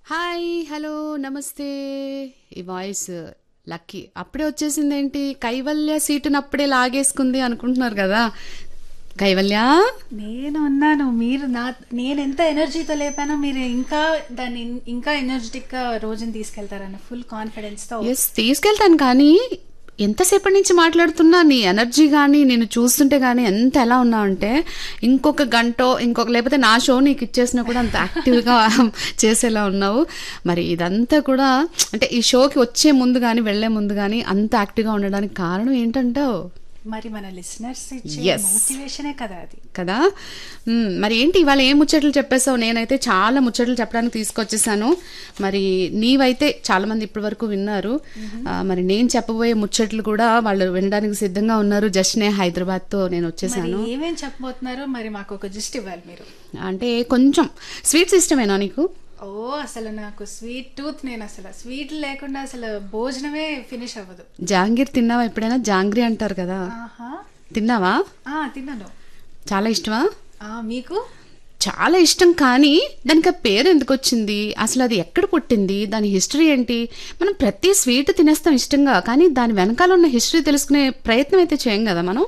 Hi hello నమస్తే ఈ voice lucky అప్పుడే వచ్చేసింది ఏంటి కైవల్య సీటును అప్పుడే లాగేసుకుంది అనుకుంటున్నారు కదా కైవల్య నేను ఉన్నాను మీరు నా నేను ఎంత ఎనర్జీతో లేపానో మీరు ఇంకా దాన్ని ఇన్- ఇంకా ఎనర్జెటిక్ గా రోజుని తీసుకెళ్తారన్న ఫుల్ కాన్ఫిడెన్స్ తో ఎస్ తీసుకెళ్తాను కానీ ఎంతసేపటి నుంచి మాట్లాడుతున్నా నీ ఎనర్జీ కానీ నేను చూస్తుంటే కానీ ఎంత ఎలా ఉన్నావు అంటే ఇంకొక గంట ఇంకొక లేకపోతే నా షో నీకు ఇచ్చేసినా కూడా అంత యాక్టివ్గా చేసేలా ఉన్నావు మరి ఇదంతా కూడా అంటే ఈ షోకి వచ్చే ముందు కానీ వెళ్లే ముందు కానీ అంత యాక్టివ్గా ఉండడానికి కారణం ఏంటంటావు మరి మన లిసనర్స్ ఇచ్చే Yes. మోటివేషనే కదా అది కదా మ్మ్, మరి ఏంటి ఇవాళ ఏం ముచ్చట్లు చెప్పేసావు నేనైతే చాలా ముచ్చట్లు చెప్పడానికి తీసుకొచ్చేసాను మరి నీవైతే చాలా మంది ఇప్పటి వరకు విన్నారు ఆ, మరి నేను చెప్పబోయే ముచ్చట్లు కూడా వాళ్ళు వినడానికి సిద్ధంగా ఉన్నారు జస్ట్ నే హైదరాబాద్ తో నేను మరి వచ్చేసాను ఏమేం చెప్పబోతున్నారో మరి మాకు ఒక జిస్ట్ ఇవ్వాలి మీరు అంటే కొంచెం స్వీట్స్ ఇష్టమేనా నీకు ఓ అసలు నాకు స్వీట్ టూత్ నేను అసలు స్వీట్ లేకుండా అసలు భోజనమే ఫినిష్ అవ్వదు జాంగీర్ తిన్నావా ఎప్పుడైనా జాంగ్రీ అంటారు కదా ఆహా తిన్నావా ఆ తిన్నాను చాలా ఇష్టమా ఆ మీకు చాలా ఇష్టం కానీ దానికి ఆ పేరు ఎందుకు వచ్చింది అసలు అది ఎక్కడ పుట్టింది దాని హిస్టరీ ఏంటి మనం ప్రతి స్వీట్ తినేస్తాం ఇష్టంగా కానీ దాని వెనకాల ఉన్న హిస్టరీ తెలుసుకునే ప్రయత్నం అయితే చేయం కదా మనం